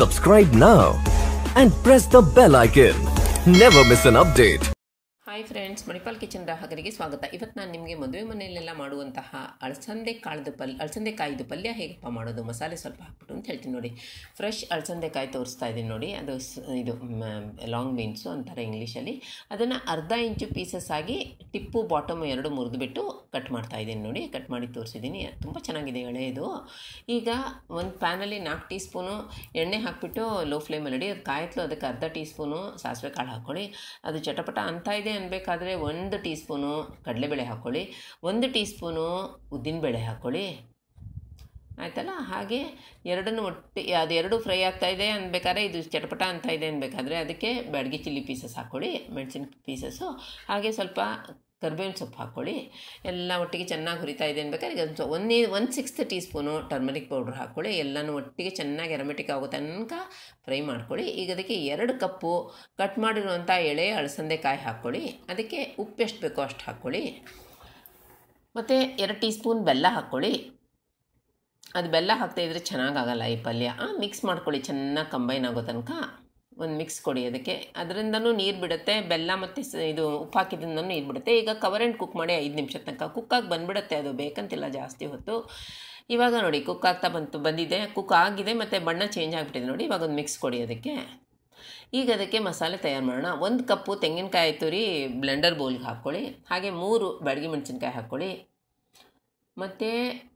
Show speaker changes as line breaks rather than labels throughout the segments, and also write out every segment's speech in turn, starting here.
Subscribe now and press the bell icon. Never miss an update.
Hi friends Manipal kitchen ಗ್ರಾಹಕರಿಗೆ ಸ್ವಾಗತ ಇವತ್ತು ನಾನು ನಿಮಗೆ ಮದುವೆ ಮನೆಯಲ್ಲೆಲ್ಲ ಮಾಡುವಂತಹ ಅಳಸಂದೆ ಕಾಳದ ಪಲ್ಯ ಅಳಸಂದೆ ಕಾಯ್ದು ಪಲ್ಯ ಹೇಗಪ್ಪ ಮಾಡೋದು ಮಸಾಲೆ ಸ್ವಲ್ಪ ಹಾಕ್ಬಿಟ್ಟು ಅಂತ ಹೇಳ್ತೀನಿ ನೋಡಿ ಫ್ರೆಶ್ ಅಳಸಂದೆ ಕಾಯಿ ತೋರಿಸ್ತಾ ಇದ್ದೀನಿ ನೋಡಿ ಅದು ಸ್- ಇದು ಲಾಂಗ್ ಬೀನ್ಸು ಅಂತಾರೆ ಇಂಗ್ಲೀಷಲ್ಲಿ ಅದನ್ನು ಅರ್ಧ ಇಂಚು ಪೀಸಸ್ ಆಗಿ ಟಿಪ್ಪು ಬಾಟಮ್ ಎರಡು ಮುರಿದುಬಿಟ್ಟು ಕಟ್ ಮಾಡ್ತಾ ಇದ್ದೀನಿ ನೋಡಿ ಕಟ್ ಮಾಡಿ ತೋರಿಸಿದ್ದೀನಿ ತುಂಬ ಚೆನ್ನಾಗಿದೆ ಎಳೆಯದು ಈಗ ಒಂದು ಪ್ಯಾನಲ್ಲಿ ನಾಲ್ಕು ಟೀ ಸ್ಪೂನು ಎಣ್ಣೆ ಹಾಕ್ಬಿಟ್ಟು ಲೋ ಫ್ಲೇಮಲ್ಲಿ ಇಡಿ ಅದು ಕಾಯಿತ್ಲು ಅದಕ್ಕೆ ಅರ್ಧ ಟೀ ಸ್ಪೂನು ಸಾಸಿವೆ ಕಾಳು ಹಾಕ್ಕೊಳ್ಳಿ ಅದು ಚಟಪಟ ಅಂತ ಇದೆ ಅನ್ಬೇಕಾದ್ರೆ ಒಂದು ಟೀ ಸ್ಪೂನು ಕಡಲೆಬೇಳೆ ಹಾಕ್ಕೊಳ್ಳಿ ಒಂದು ಟೀ ಸ್ಪೂನು ಉದ್ದಿನಬೇಳೆ ಹಾಕ್ಕೊಳ್ಳಿ ಆಯ್ತಲ್ಲ ಹಾಗೆ ಎರಡನ್ನು ಒಟ್ಟು ಅದು ಎರಡು ಫ್ರೈ ಆಗ್ತಾ ಇದೆ ಅನ್ಬೇಕಾದ್ರೆ ಇದು ಚಟಪಟ ಅಂತ ಇದೆ ಅನ್ಬೇಕಾದ್ರೆ ಅದಕ್ಕೆ ಬ್ಯಾಡಗಿ ಚಿಲ್ಲಿ ಪೀಸಸ್ ಹಾಕ್ಕೊಳ್ಳಿ ಮೆಣಸಿನ ಪೀಸಸ್ಸು ಹಾಗೆ ಸ್ವಲ್ಪ ಕರ್ಬೇವಿನ ಸೊಪ್ಪು ಹಾಕ್ಕೊಳ್ಳಿ ಎಲ್ಲ ಒಟ್ಟಿಗೆ ಚೆನ್ನಾಗಿ ಹುರಿತಾ ಇದೆ ಅನ್ಬೇಕಾದ್ರೆ ಈಗ ಒಂದು one one sixth teaspoon turmeric powder ಹಾಕ್ಕೊಳ್ಳಿ ಎಲ್ಲನೂ ಒಟ್ಟಿಗೆ ಚೆನ್ನಾಗಿ ಎರಮೆಟಿಕ್ ಆಗೋ ತನಕ ಫ್ರೈ ಮಾಡ್ಕೊಳ್ಳಿ ಈಗ ಅದಕ್ಕೆ ಎರಡು ಕಪ್ಪು ಕಟ್ ಮಾಡಿರುವಂಥ ಎಳೆ ಅಳಸಂದೆ ಕಾಯಿ ಹಾಕ್ಕೊಳ್ಳಿ ಅದಕ್ಕೆ ಉಪ್ಪು ಎಷ್ಟು ಬೇಕೋ ಅಷ್ಟು ಹಾಕ್ಕೊಳ್ಳಿ ಮತ್ತು ಎರಡು ಟೀ ಸ್ಪೂನ್ ಬೆಲ್ಲ ಹಾಕ್ಕೊಳ್ಳಿ ಅದು ಬೆಲ್ಲ ಹಾಕ್ತಾ ಇದ್ರೆ ಚೆನ್ನಾಗಾಗಲ್ಲ ಈ ಪಲ್ಯ ಮಿಕ್ಸ್ ಮಾಡ್ಕೊಳ್ಳಿ ಚೆನ್ನಾಗಿ ಕಂಬೈನ್ ಆಗೋ ತನಕ ಒಂದು ಮಿಕ್ಸ್ ಕೊಡಿ ಅದಕ್ಕೆ ಅದರಿಂದನೂ ನೀರು ಬಿಡುತ್ತೆ ಬೆಲ್ಲ ಮತ್ತು ಸ- ಇದು ಉಪ್ಪು ಹಾಕಿದ್ರಿಂದನೂ ನೀರು ಬಿಡುತ್ತೆ ಈಗ ಕವರ್ ಆ್ಯಂಡ್ ಕುಕ್ ಮಾಡಿ ಐದು ನಿಮಿಷ ತನಕ ಕುಕ್ಕಾಗಿ ಬಂದುಬಿಡುತ್ತೆ ಅದು ಬೇಕಂತಿಲ್ಲ ಜಾಸ್ತಿ ಹೊತ್ತು ಇವಾಗ ನೋಡಿ ಕುಕ್ ಆಗ್ತಾ ಬಂತು ಬಂದಿದೆ ಕುಕ್ ಆಗಿದೆ ಮತ್ತು ಬಣ್ಣ ಚೇಂಜ್ ಆಗಿಬಿಟ್ಟಿದೆ ನೋಡಿ ಇವಾಗ ಒಂದು ಮಿಕ್ಸ್ ಕೊಡಿ ಅದಕ್ಕೆ ಈಗ ಅದಕ್ಕೆ ಮಸಾಲೆ ತಯಾರು ಮಾಡೋಣ ಒಂದು ಕಪ್ಪು ತೆಂಗಿನಕಾಯಿ ತುರಿ ಬ್ಲೆಂಡರ್ ಬೌಲ್ಗೆ ಹಾಕ್ಕೊಳ್ಳಿ ಹಾಗೆ ಮೂರು ಬ್ಯಾಡಗಿ ಮೆಣಸಿನ್ಕಾಯಿ ಹಾಕ್ಕೊಳ್ಳಿ ಮತ್ತು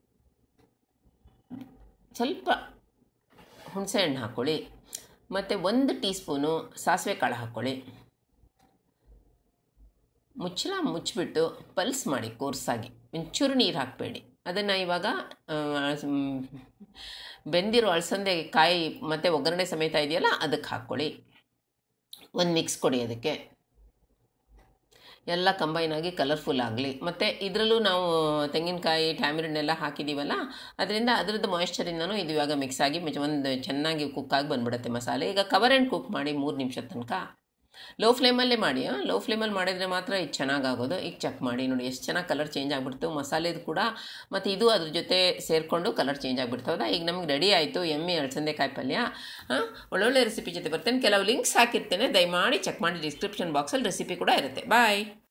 ಸ್ವಲ್ಪ ಹುಣಸೆ ಹಣ್ಣು ಹಾಕ್ಕೊಳ್ಳಿ ಮತ್ತು ಒಂದು ಟೀ ಸ್ಪೂನು ಸಾಸಿವೆ ಕಾಳು ಹಾಕ್ಕೊಳ್ಳಿ ಮುಚ್ಚಳ ಮುಚ್ಚಿಬಿಟ್ಟು ಪಲ್ಸ್ ಮಾಡಿ ಕೋರ್ಸಾಗಿ ಒಂಚೂರು ನೀರು ಹಾಕಬೇಡಿ ಅದನ್ನು ಇವಾಗ ಆ, ಮ್, ಬೆಂದಿರೋ ಅಳಸಂದೆ ಕಾಯಿ ಮತ್ತು ಒಗ್ಗರಣೆ ಸಮೇತ ಇದೆಯಲ್ಲ ಅದಕ್ಕೆ ಹಾಕ್ಕೊಳ್ಳಿ ಒಂದು ಮಿಕ್ಸ್ ಕೊಡಿ ಅದಕ್ಕೆ ಎಲ್ಲ ಕಂಬೈನ್ ಆಗಿ ಕಲರ್ಫುಲ್ ಆಗಲಿ ಮತ್ತು ಇದರಲ್ಲೂ ನಾವು ತೆಂಗಿನಕಾಯಿ ಟ್ಯಾಮಿರಿನ್ ಎಲ್ಲ ಹಾಕಿದ್ದೀವಲ್ಲ ಅದರಿಂದ ಅದರದ್ದು ಮಾಯಿಶ್ಚರಿಂದನೂ ಇದು ಇವಾಗ ಮಿಕ್ಸ್ ಆಗಿ ಮಿಚ್- ಒಂದು ಚೆನ್ನಾಗಿ ಕುಕ್ ಆಗಿ ಬಂದ್ಬಿಡುತ್ತೆ ಮಸಾಲೆ ಈಗ ಕವರ್ ಆ್ಯಂಡ್ ಕುಕ್ ಮಾಡಿ ಮೂರು ನಿಮಿಷದ ತನಕ ಲೋ ಫ್ಲೇಮಲ್ಲೇ ಮಾಡಿ ಲೋ ಫ್ಲೇಮಲ್ಲಿ ಮಾಡಿದರೆ ಮಾತ್ರ ಇದು ಚೆನ್ನಾಗಾಗೋದು ಈಗ ಚೆಕ್ ಮಾಡಿ ನೋಡಿ ಎಷ್ಟು ಚೆನ್ನಾಗಿ ಕಲರ್ ಚೇಂಜ್ ಆಗಿಬಿಡ್ತು ಮಸಾಲೆದು ಕೂಡ ಮತ್ತು ಇದು ಅದ್ರ ಜೊತೆ ಸೇರಿಕೊಂಡು ಕಲರ್ ಚೇಂಜ್ ಆಗಿಬಿಡ್ತದ ಈಗ ನಮಗೆ ರೆಡಿ ಆಯಿತು ಎಮ್ಮೆ ಅಳಸಂದೆಕಾಯಿ ಪಲ್ಯ ಆ, ಒಳ್ಳೊಳ್ಳೆ ರೆಸಿಪಿ ಜೊತೆ ಬರ್ತೇನೆ ಕೆಲವು ಲಿಂಕ್ಸ್ ಹಾಕಿರ್ತೇನೆ ದಯಮಾಡಿ ಚೆಕ್ ಮಾಡಿ ಡಿಸ್ಕ್ರಿಪ್ಷನ್ ಬಾಕ್ಸಲ್ಲಿ ರೆಸಿಪಿ ಕೂಡ ಇರುತ್ತೆ ಬಾಯ್